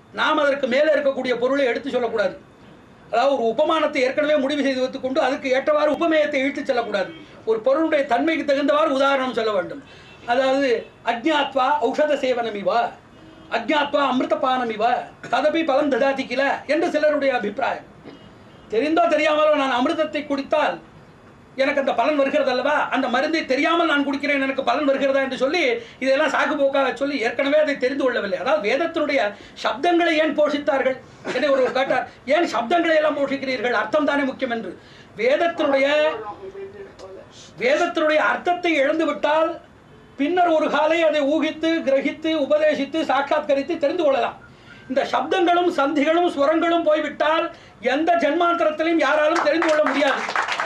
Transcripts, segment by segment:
நாம் அதற்கு மேலே இருக்கக்கூடிய பொருளை எடுத்து சொல்லக்கூடாது அதாவது ஒரு உபமானத்தை ஏற்கனவே முடிவு செய்து வைத்துக்கொண்டு அதுக்கு ஏற்றவாறு உபமேயத்தை இழுத்துச் செல்லக்கூடாது ஒரு பொருளுடைய தன்மைக்கு தகுந்தவாறு உதாரணம் சொல்ல வேண்டும் அதாவது அஜ்ஞாத்வா ஔஷத சேவனமிவா அஜ்ஞாத்வா அமிர்தபானமிவா ததபி பலம் ததாதி கில என்று சிலருடைய அபிப்பிராயம் தெரிந்தோ தெரியாமலோ நான் அமிர்தத்தை குடித்தால் எனக்கு அந்த பலன் வருகிறது அல்லவா அந்த மருந்தை தெரியாமல் நான் குடிக்கிறேன் எனக்கு பலன் வருகிறதா என்று சொல்லி இதெல்லாம் சாக்கு போக்காக சொல்லி ஏற்கனவே அதை தெரிந்து கொள்ளவில்லை அதாவது வேதத்தினுடைய சப்தங்களை ஏன் போஷித்தார்கள் என்னை ஒரு கேட்டார் ஏன் சப்தங்களை எல்லாம் போஷிக்கிறீர்கள் அர்த்தம் தானே முக்கியம் என்று வேதத்தினுடைய வேதத்தினுடைய அர்த்தத்தை இழந்து விட்டால் பின்னர் ஒரு காலை அதை ஊகித்து கிரகித்து உபதேசித்து சாட்சாத்கரித்து தெரிந்து கொள்ளலாம் இந்த சப்தங்களும் சந்திகளும் சுரங்களும் போய்விட்டால் எந்த ஜென்மாந்தரத்திலையும் யாராலும் தெரிந்து கொள்ள முடியாது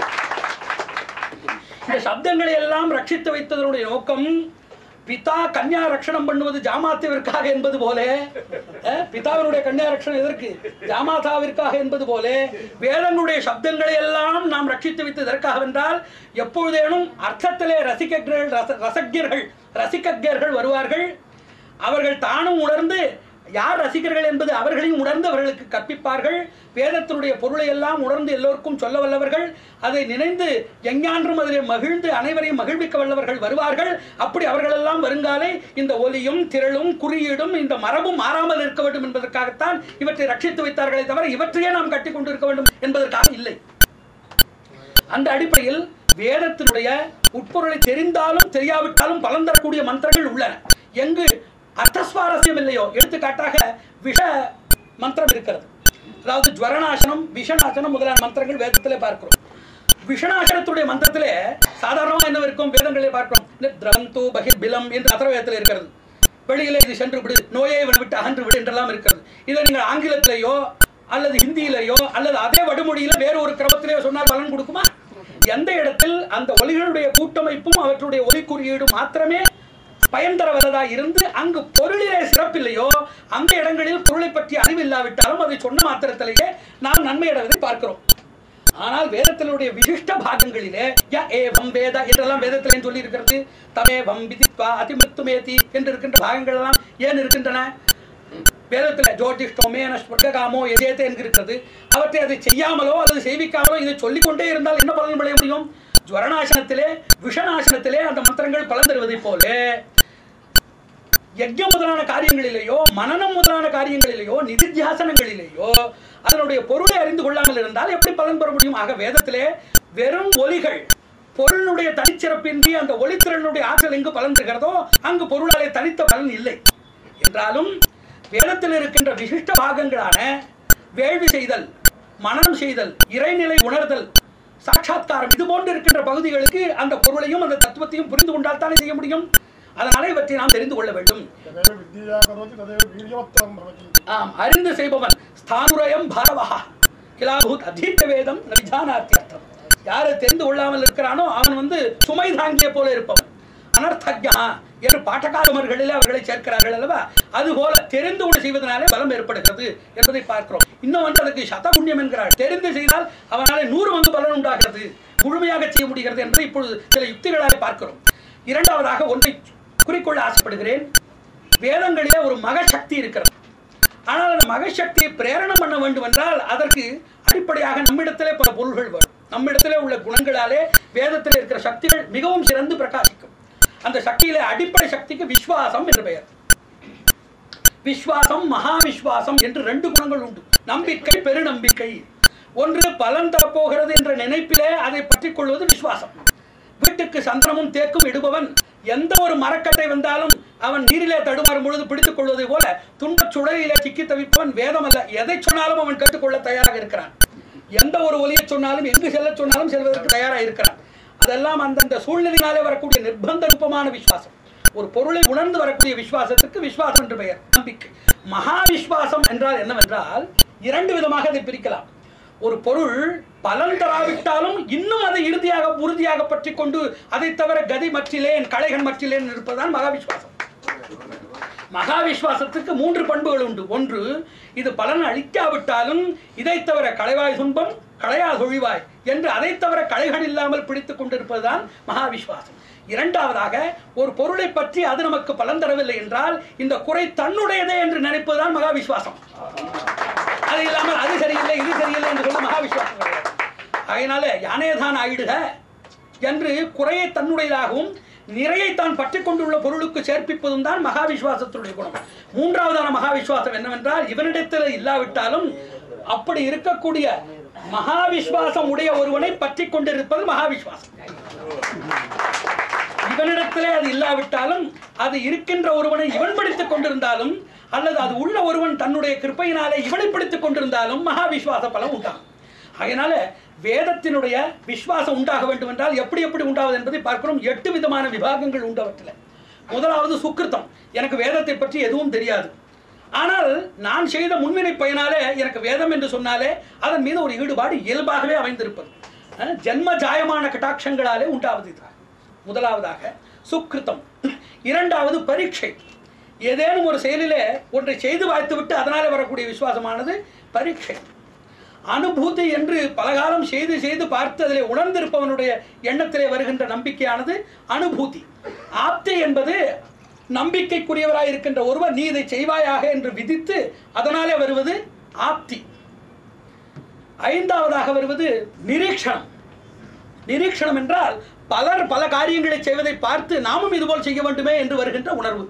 இந்த சப்தங்களை எல்லாம் ரட்சித்து வைத்ததனுடைய நோக்கம் பிதா கன்யா ரட்சணம் பண்ணுவது ஜாமாத்துவிற்காக என்பது போல அஹ், பிதாவினுடைய கன்யா ரட்சணம் எதற்கு ஜாமாதாவிற்காக என்பது போல வேதங்களுடைய சப்தங்களை எல்லாம் நாம் ரட்சித்து வைத்து எதற்காக என்றால் எப்பொழுதேனும் அர்த்தத்திலே ரசிகர்கள் ரச ரசஜர்கள் ரசிகஜர்கள் வருவார்கள் அவர்கள் தானும் உணர்ந்து யார் ரசிகர்கள் என்பது அவர்களையும் உணர்ந்து அவர்களுக்கு கற்பிப்பார்கள் வேதத்தினுடைய பொருளை எல்லாம் உணர்ந்து எல்லோருக்கும் சொல்ல வல்லவர்கள் அதை நினைந்து எஞ்ஞான்றும் அதிலே மகிழ்ந்து அனைவரையும் மகிழ்விக்க வல்லவர்கள் வருவார்கள் அப்படி அவர்களெல்லாம் வருங்காலே இந்த ஒலியும் திரளும் குறியீடும் இந்த மரபும் மாறாமல் இருக்க வேண்டும் என்பதற்காகத்தான் இவற்றை ரட்சித்து வைத்தார்களே தவிர இவற்றையே நாம் கட்டி கொண்டு இருக்க வேண்டும் என்பதற்காக இல்லை அந்த அடிப்படையில் வேதத்தினுடைய உட்பொருளை தெரிந்தாலும் தெரியாவிட்டாலும் பலன் தரக்கூடிய மந்திரங்கள் உள்ளன எங்கு அர்த்தஸ்வாரஸ்யம் இல்லையோ எடுத்துக்காட்டாக விஷ மந்திரம் இருக்கிறது அதாவது ஜுவரநாசனம் விஷநாசனம் முதலான மந்திரங்கள் வேதத்திலே பார்க்கிறோம் விஷநாசனத்துடைய மந்திரத்திலே சாதாரணமாக என்ன இருக்கும் வேதங்களிலே பார்க்கிறோம் திரவந்து பகிர்பிலம் என்று அத்தரவேதத்தில் இருக்கிறது வெளியிலே இது சென்று விடு நோயை இவனை விட்டு அகன்று விடு என்றெல்லாம் இருக்கிறது இதை நீங்கள் ஆங்கிலத்திலேயோ அல்லது ஹிந்தியிலேயோ அல்லது அதே வடுமொழியில வேறு ஒரு கிரமத்திலேயோ சொன்னால் பலன் கொடுக்குமா எந்த இடத்தில் அந்த ஒலிகளுடைய கூட்டமைப்பும் அவற்றுடைய ஒலி குறியீடும் மாத்திரமே பயன் தர வல்லதா இருந்து அங்கு பொருளிலே சிறப்பில்லையோ அந்த இடங்களில் பொருளை பற்றி அறிவு இல்லாவிட்டாலும் அதை சொன்ன மாத்திரத்திலேயே நாம் நன்மை அடைவதை பார்க்கிறோம் ஆனால் வேதத்தினுடைய விசிஷ்ட பாகங்களிலே ய ஏவம் வேத என்றெல்லாம் வேதத்திலே சொல்லி இருக்கிறது தமேவம் விதித்வா அதிமிருத்துமேதி என்று இருக்கின்ற பாகங்கள் எல்லாம் ஏன் இருக்கின்றன வேதத்தில் ஜோதிஷ்டோமேன ஸ்வர்காமோ எதேதே என்கிறது அவற்றை அதை செய்யாமலோ அல்லது செய்விக்காமலோ இதை சொல்லிக்கொண்டே இருந்தால் என்ன பலன் விளைய முடியும் ஜுவரநாசனத்திலே விஷநாசனத்திலே அந்த மந்திரங்கள் பலன் தருவதைப் போல யஜ்யம் முதலான காரியங்களிலேயோ மனனம் முதலான காரியங்களிலேயோ நிதித்தியாசனங்களிலேயோ அதனுடைய பொருளை அறிந்து கொள்ளாமல் இருந்தால் எப்படி பலன் பெற முடியும் ஆக வேதத்திலே வெறும் ஒலிகள் பொருளுடைய தனிச்சிறப்பின்றி அந்த ஒளித்திறனுடைய ஆற்றல் எங்கு பலன் தருகிறதோ அங்கு பொருளாலே தனித்த பலன் இல்லை என்றாலும் வேதத்தில் இருக்கின்ற விசிஷ்ட பாகங்களான வேள்வி செய்தல் மனனம் செய்தல் இறைநிலை உணர்தல் சாட்சாத்காரம் இது போன்று இருக்கின்ற பகுதிகளுக்கு அந்த பொருளையும் அந்த தத்துவத்தையும் புரிந்து கொண்டால் தானே செய்ய முடியும் அதனால இவற்றை நாம் தெரிந்து கொள்ள வேண்டும் तदेव विद्यया करोति तदेव वीर्यवत्तरं भवति ஆம் அறிந்து செய்பவன் ஸ்தானுரயம் பாரவஹா கிலாபூத் அதீத்த வேதம் ந விஜானாத்தி அர்த்தம் யாரு தெரிந்து கொள்ளாமல் இருக்கிறானோ அவன் வந்து சுமை தாங்கிய போல இருப்பவன் அனர்த்தஜா என்று பாட்டகாரமர்களில் அவர்களை சேர்க்கிறார்கள் அல்லவா அதுபோல தெரிந்து கொண்டு செய்வதனாலே பலம் ஏற்படுகிறது என்பதை பார்க்கிறோம் இன்னும் வந்து அதுக்கு சத புண்ணியம் என்கிறார் தெரிந்து செய்தால் அவனாலே நூறு வந்து பலன் உண்டாகிறது முழுமையாக செய்ய முடிகிறது என்று இப்பொழுது சில யுக்திகளாக பார்க்கிறோம் இரண்டாவதாக ஒன்றை குறிக்கொள்ள ஆசைப்படுகிறேன் வேதங்களிலே ஒரு மகசக்தி இருக்கிறது ஆனால் அந்த மகசக்தியை பிரேரணம் பண்ண வேண்டும் என்றால் அதற்கு அடிப்படையாக நம்மிடத்திலே பல பொருள்கள் வரும் நம்மிடத்திலே உள்ள குணங்களாலே வேதத்தில் இருக்கிற சக்திகள் மிகவும் சிறந்து பிரகாசிக்கும் அந்த சக்தியிலே அடிப்படை சக்திக்கு விஸ்வாசம் என்று பெயர் விஸ்வாசம் மகா விஸ்வாசம் என்று ரெண்டு குணங்கள் உண்டு நம்பிக்கை பெருநம்பிக்கை ஒன்று பலன் தரப்போகிறது என்ற நினைப்பிலே அதை பற்றிக் கொள்வது விஸ்வாசம் வீட்டுக்கு சந்திரமும் தேக்கும் இடுபவன் எந்த ஒரு மரக்கட்டை வந்தாலும் அவன் நீரிலே தடுமாறும் பொழுது பிடித்துக் கொள்வதை போல துன்பச் சுடலிலே சிக்கி தவிப்பவன் வேதம் அல்ல எதை சொன்னாலும் அவன் கற்றுக்கொள்ள தயாராக இருக்கிறான் எந்த ஒரு ஒலியை சொன்னாலும் எங்கு செல்ல சொன்னாலும் செல்வதற்கு தயாராக இருக்கிறான் அதெல்லாம் அந்தந்த சூழ்நிலையினாலே வரக்கூடிய நிர்பந்த ரூபமான விசுவாசம் ஒரு பொருளை உணர்ந்து வரக்கூடிய விசுவாசத்துக்கு விசுவாசம் என்று பெயர் நம்பிக்கை மகா விசுவாசம் என்றால் என்னவென்றால் இரண்டு விதமாக அதை பிரிக்கலாம் ஒரு பொருள் பலன் தராவிட்டாலும் இன்னும் அதை இறுதியாக உறுதியாக பற்றி கொண்டு அதை தவிர கதி மற்றிலேன் கலைகள் மற்றிலேன் இருப்பதுதான் மகா விசுவாசம் மகா விசுவாசத்துக்கு மூன்று பண்புகள் உண்டு ஒன்று இது பலன் அளிக்காவிட்டாலும் இதை தவிர களைவாய் துன்பம் களையா தொழிவாய் என்று அதை தவிர களைகள் இல்லாமல் பிடித்துக் கொண்டிருப்பதுதான் மகா விசுவாசம் இரண்டாவதாக ஒரு பொருளை பற்றி அது நமக்கு பலன் தரவில்லை என்றால் இந்த குறை தன்னுடையதே என்று நினைப்பதுதான் மகா விசுவாசம் அது இல்லாமல் அது சரியில்லை இது சரியில்லை என்று சொல்ல மகா விசுவாசம் கிடையாது அதனால யானேதான் ஆயிடுக என்று குறையை தன்னுடையதாகவும் நிறையை தான் பற்றி கொண்டுள்ள பொருளுக்கு சேர்ப்பிப்பதும் தான் மகா விசுவாசத்தினுடைய குணம் மூன்றாவதான மகா விசுவாசம் என்னவென்றால் இவனிடத்தில் இல்லாவிட்டாலும் அப்படி இருக்கக்கூடிய மகா விசுவாசம் உடைய ஒருவனை பற்றி கொண்டிருப்பது மகா விசுவாசம் இவனிடத்திலே அது இல்லாவிட்டாலும் அது இருக்கின்ற ஒருவனை இவன் பிடித்துக் கொண்டிருந்தாலும் அல்லது அது உள்ள ஒருவன் தன்னுடைய கிருப்பையினாலே இவனை பிடித்துக் கொண்டிருந்தாலும் மகா விசுவாச பலம் உண்டாகும் அதனால வேதத்தினுடைய விசுவாசம் உண்டாக வேண்டும் என்றால் எப்படி எப்படி உண்டாவது என்பதை பார்க்கிறோம் எட்டு விதமான விபாகங்கள் உண்டவற்றில் முதலாவது சுக்கிருத்தம் எனக்கு வேதத்தை பற்றி எதுவும் தெரியாது ஆனால் நான் செய்த முன்வினை பயனாலே எனக்கு வேதம் என்று சொன்னாலே அதன் மீது ஒரு ஈடுபாடு இயல்பாகவே அமைந்திருப்பது அஹ், ஜன்ம ஜாயமான கட்டாட்சங்களாலே உண்டாவது இது முதலாவதாக சுக்கிருத்தம் இரண்டாவது பரீட்சை ஏதேனும் ஒரு செயலிலே ஒன்றை செய்து பார்த்துவிட்டு அதனாலே வரக்கூடிய விசுவாசமானது பரீட்சை அனுபூதி என்று பலகாலம் செய்து செய்து பார்த்து அதிலே உணர்ந்திருப்பவனுடைய எண்ணத்திலே வருகின்ற நம்பிக்கையானது அனுபூதி ஆப்தி என்பது நம்பிக்கைக்குரியவராய் இருக்கின்ற ஒருவர் நீ இதை செய்வாயாக என்று விதித்து அதனாலே வருவது ஆப்தி ஐந்தாவதாக வருவது நிரீக்ஷணம் நிரீக்ஷணம் என்றால் பலர் பல காரியங்களை செய்வதை பார்த்து நாமும் இதுபோல் செய்ய வேண்டுமே என்று வருகின்ற உணர்வு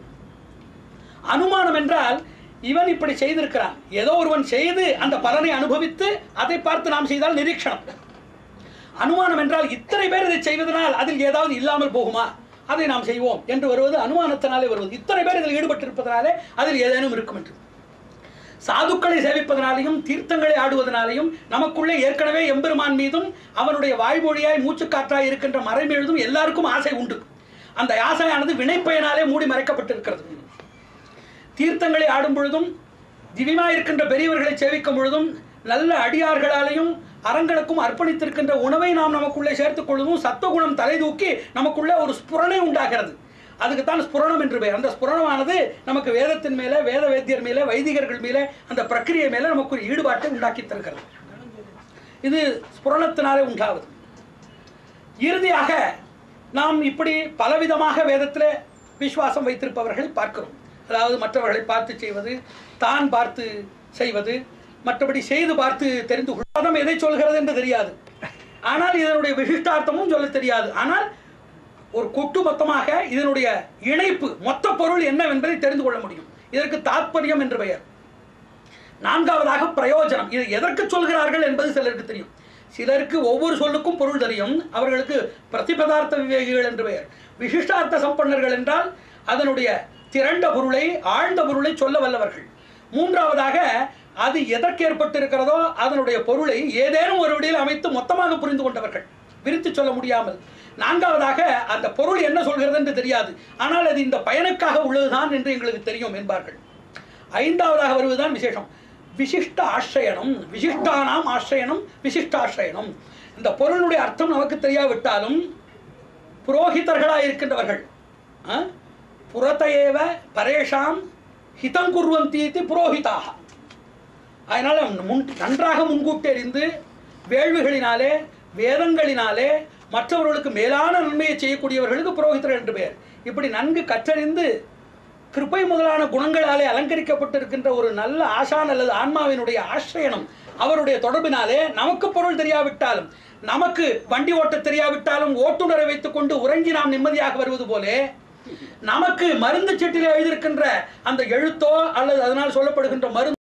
அனுமானம் என்றால் இவன் இப்படி செய்திருக்கிறான் ஏதோ ஒருவன் செய்து அந்த பலனை அனுபவித்து அதை பார்த்து நாம் செய்தால் நிரீக்ஷணம் அனுமானம் என்றால் இத்தனை பேர் இதை செய்வதனால் அதில் ஏதாவது இல்லாமல் போகுமா அதை நாம் செய்வோம் என்று வருவது அனுமானத்தினாலே வருவது இத்தனை பேர் இதில் ஈடுபட்டிருப்பதனாலே அதில் ஏதேனும் இருக்கும் என்று சாதுக்களை சேவிப்பதனாலையும் தீர்த்தங்களை ஆடுவதனாலையும் நமக்குள்ளே ஏற்கனவே எம்பெருமான் மீதும் அவனுடைய வாய்மொழியாய் மூச்சுக்காற்றாய் இருக்கின்ற மறை மீதும் எல்லாருக்கும் ஆசை உண்டு அந்த ஆசையானது வினைப்பயனாலே மூடி மறைக்கப்பட்டிருக்கிறது தீர்த்தங்களை ஆடும் பொழுதும் திவ்யமாய் இருக்கின்ற பெரியவர்களை சேவிக்கும் பொழுதும் நல்ல அடியார்களாலையும் அரங்களுக்கும் அர்ப்பணித்திருக்கின்ற உணவை நாம் நமக்குள்ளே சேர்த்துக் கொள்வதும் சத்துவகுணம் தலை தூக்கி நமக்குள்ளே ஒரு ஸ்புரணை உண்டாகிறது அதுக்குத்தான் ஸ்புரணம் என்று பெயர் அந்த ஸ்புரணமானது நமக்கு வேதத்தின் மேலே வேத வேத்தியர் மேலே வைதிகர்கள் மேலே அந்த பிரக்கிரியை மேலே நமக்கு ஒரு ஈடுபாட்டை உண்டாக்கி தருகிறது இது ஸ்புரணத்தினாலே உண்டாவது இறுதியாக நாம் இப்படி பலவிதமாக வேதத்தில் விசுவாசம் வைத்திருப்பவர்களை பார்க்கிறோம் அதாவது மற்றவர்களை பார்த்து செய்வது தான் பார்த்து செய்வது மற்றபடி செய்து பார்த்து தெரிந்து கொள்வதும் எதை சொல்கிறது என்று தெரியாது ஆனால் இதனுடைய விசிஷ்டார்த்தமும் சொல்ல தெரியாது ஆனால் ஒரு கொட்டு மொத்தமாக இதனுடைய இணைப்பு மொத்த பொருள் என்னவென்பதை தெரிந்து கொள்ள முடியும் இதற்கு தாத்பரியம் என்று பெயர் நான்காவதாக பிரயோஜனம் இது எதற்கு சொல்கிறார்கள் என்பது சிலருக்கு தெரியும் சிலருக்கு ஒவ்வொரு சொல்லுக்கும் பொருள் தெரியும் அவர்களுக்கு பிரதிபதார்த்த விவேகிகள் என்று பெயர் விசிஷ்டார்த்த சம்பன்னர்கள் என்றால் அதனுடைய திரண்ட பொருளை ஆழ்ந்த பொருளை சொல்ல வல்லவர்கள் மூன்றாவதாக அது எதற்கு ஏற்பட்டிருக்கிறதோ அதனுடைய பொருளை ஏதேனும் ஒரு வழியில் அமைத்து மொத்தமாக புரிந்து கொண்டவர்கள் விரித்து சொல்ல முடியாமல் நான்காவதாக அந்த பொருள் என்ன சொல்கிறது என்று தெரியாது ஆனால் அது இந்த பயனுக்காக உள்ளதுதான் என்று எங்களுக்கு தெரியும் என்பார்கள் ஐந்தாவதாக வருவதுதான் விசேஷம் விசிஷ்ட ஆசிரியனம் விசிஷ்டானாம் ஆசிரியனம் விசிஷ்டாசிரியனம் இந்த பொருளுடைய அர்த்தம் நமக்கு தெரியாவிட்டாலும் புரோகிதர்களாக இருக்கின்றவர்கள் ஆ? புறத்தையேவ பரேஷாம் ஹிதம் குர்வந்தீதி புரோஹிதாக அதனால முன் நன்றாக முன்கூட்டறிந்து வேள்விகளினாலே வேதங்களினாலே மற்றவர்களுக்கு மேலான நன்மையை செய்யக்கூடியவர்களுக்கு புரோகிதர்கள் என்று பெயர் இப்படி நன்கு கற்றறிந்து கிருப்பை முதலான குணங்களாலே அலங்கரிக்கப்பட்டிருக்கின்ற ஒரு நல்ல ஆசான் அல்லது ஆன்மாவினுடைய ஆசிரியனம் அவருடைய தொடர்பினாலே நமக்கு பொருள் தெரியாவிட்டாலும் நமக்கு வண்டி ஓட்ட தெரியாவிட்டாலும் ஓட்டுநரை வைத்துக்கொண்டு உறங்கி நாம் நிம்மதியாக வருவது போலே நமக்கு மருந்து சீட்டில் எழுதியிருக்கின்ற அந்த எழுத்தோ அல்லது அதனால் சொல்லப்படுகின்ற மருந்து